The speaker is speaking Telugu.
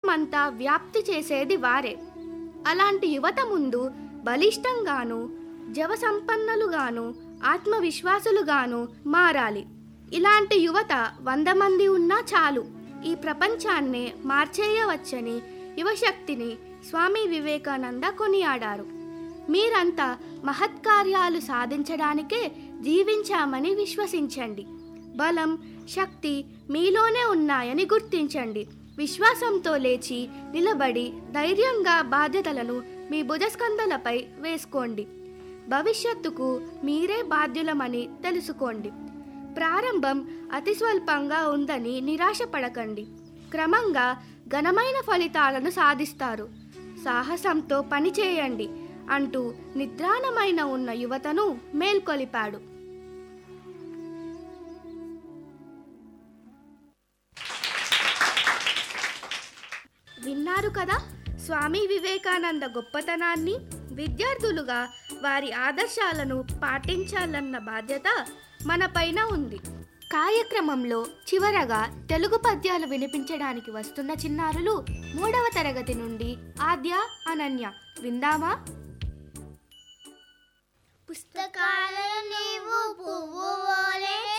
అంతా వ్యాప్తి చేసేది వారే అలాంటి యువత ముందు బలిష్టంగాను జవ సంపన్నులుగాను ఆత్మవిశ్వాసులుగాను మారాలి ఇలాంటి యువత వంద మంది ఉన్నా చాలు ఈ ప్రపంచాన్నే మార్చేయవచ్చని యువశక్తిని స్వామి వివేకానంద కొనియాడారు మీరంతా మహత్కార్యాలు సాధించడానికే జీవించామని విశ్వసించండి బలం శక్తి మీలోనే ఉన్నాయని గుర్తించండి విశ్వాసంతో లేచి నిలబడి ధైర్యంగా బాధ్యతలను మీ భుజస్కంధలపై వేసుకోండి భవిష్యత్తుకు మీరే బాధ్యులమని తెలుసుకోండి ప్రారంభం అతి స్వల్పంగా ఉందని నిరాశపడకండి క్రమంగా ఘనమైన ఫలితాలను సాధిస్తారు సాహసంతో పనిచేయండి అంటూ నిద్రాణమైన ఉన్న యువతను మేల్కొలిపాడు విన్నారు కదా స్వామి వివేకానంద గొప్పతనాన్ని విద్యార్థులుగా వారి ఆదర్శాలను పాటించాలన్న బాధ్యత మనపైన ఉంది కార్యక్రమంలో చివరగా తెలుగు పద్యాలు వినిపించడానికి వస్తున్న చిన్నారులు మూడవ తరగతి నుండి ఆద్య అనన్య విందామా పుస్తకాలను నీవు పువ్వు ఓలే